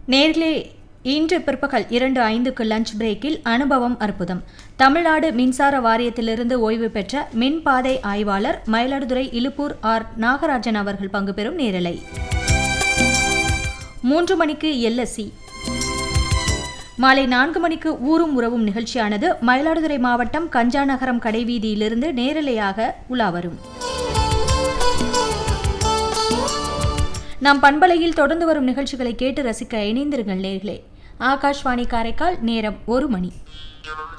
நேர்களே இன்று பிற்பகல் இரண்டு ஐந்துக்கு லஞ்ச் பிரேக்கில் அனுபவம் அற்புதம் தமிழ்நாடு மின்சார வாரியத்திலிருந்து ஓய்வு பெற்ற மின்பாதை ஆய்வாளர் மயிலாடுதுறை இலுப்பூர் ஆர் நாகராஜன் அவர்கள் பங்கு பெறும் நேரலை மூன்று மணிக்கு எல்எஸ்சி மாலை நான்கு மணிக்கு ஊரும் உறவும் நிகழ்ச்சியானது மயிலாடுதுறை மாவட்டம் கஞ்சாநகரம் கடைவீதியிலிருந்து நேரலையாக உலா வரும் நம் பண்பலையில் தொடர்ந்து வரும் நிகழ்ச்சிகளை கேட்டு ரசிக்க இணைந்திருங்கள் நேர்களே ஆகாஷ்வாணி காரைக்கால் நேரம் ஒரு மணி